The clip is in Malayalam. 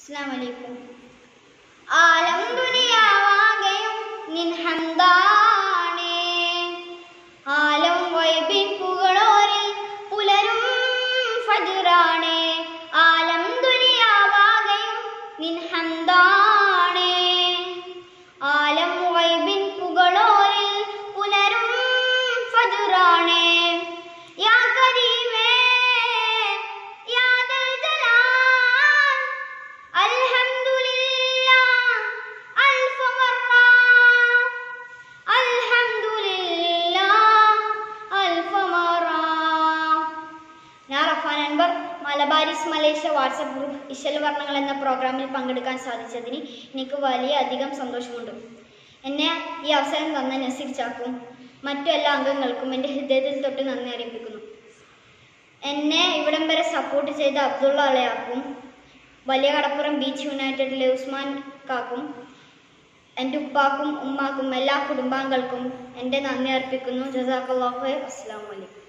അസ്സലാമു അലൈക്കും ആലം ദുനിയാവാകെയും നിൻ ഹംദാണേ ആലം വൈബിൻ പുകളോരിൽ പുലരും ഫജ്റാണേ ആലം ദുനിയാവാകെയും നിൻ ഹംദാണേ ആലം വൈബിൻ പുകളോരിൽ പുലരും ഫജ്റാണേ യാ കരീമേ യാ ദൽ ജലാൽ അൽഹംദുലില്ലാ അൽഫ മറ അൽഹംദുലില്ലാ അൽഫ മറ ഞാൻ Rafan Anwar Malabaris Malaysia WhatsApp group Ishal Varnangal എന്ന പ്രോഗ്രാമിൽ പങ്കെടുക്കാൻ സാധിച്ചതിന് എനിക്ക് വലിയ അധികം സന്തോഷമുണ്ട് എന്നെ ഈ അവസരം തന്ന നസീർ ചാക്കും മറ്റു എല്ലാ അംഗങ്ങൾക്കും എൻ്റെ ഹൃദയത്തിൽ തൊട്ട് നന്ദി അറിയിപ്പിക്കുന്നു എന്നെ ഇവിടം വരെ സപ്പോർട്ട് ചെയ്ത അബ്ദുള്ള അളയാക്കും വലിയ കടപ്പുറം ബീച്ച് യുണൈറ്റഡിലെ ഉസ്മാൻ കാക്കും എൻ്റെ ഉപ്പാക്കും ഉമ്മാക്കും എല്ലാ കുടുംബാംഗങ്ങൾക്കും എൻ്റെ നന്ദി അർപ്പിക്കുന്നു ജസാഖല്ലാഹു അസ്സാം വലൈക്കും